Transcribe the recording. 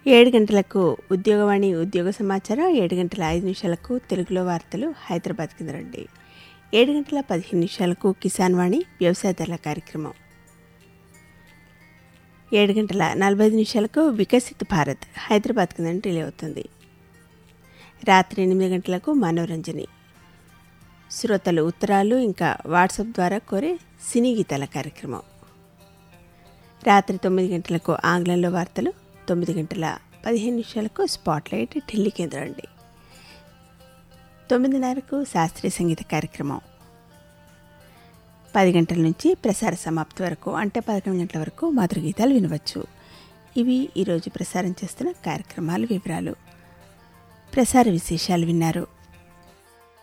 ఏడు గంటలకు ఉద్యోగవాణి ఉద్యోగ సమాచారం ఏడు గంటల ఐదు నిమిషాలకు తెలుగులో వార్తలు హైదరాబాద్ కింద రండి ఏడు గంటల పదిహేను నిమిషాలకు కిసాన్ వాణి వ్యవసాయదారుల కార్యక్రమం ఏడు గంటల నలభై ఐదు నిమిషాలకు వికసిత్ భారత్ హైదరాబాద్ కింద రిలే అవుతుంది రాత్రి ఎనిమిది గంటలకు మనోరంజని శ్రోతలు ఉత్తరాలు ఇంకా వాట్సాప్ ద్వారా కోరే సినీ గీతాల కార్యక్రమం రాత్రి తొమ్మిది గంటలకు ఆంగ్లంలో వార్తలు తొమ్మిది గంటల పదిహేను నిమిషాలకు స్పాట్లైట్ ఢిల్లీ కేంద్రం అండి తొమ్మిదిన్నరకు శాస్త్రీయ సంగీత కార్యక్రమం పది గంటల నుంచి ప్రసార సమాప్తి వరకు అంటే పదకొండు గంటల వరకు మధుర గీతాలు వినవచ్చు ఇవి ఈరోజు ప్రసారం చేస్తున్న కార్యక్రమాల వివరాలు ప్రసార విశేషాలు విన్నారు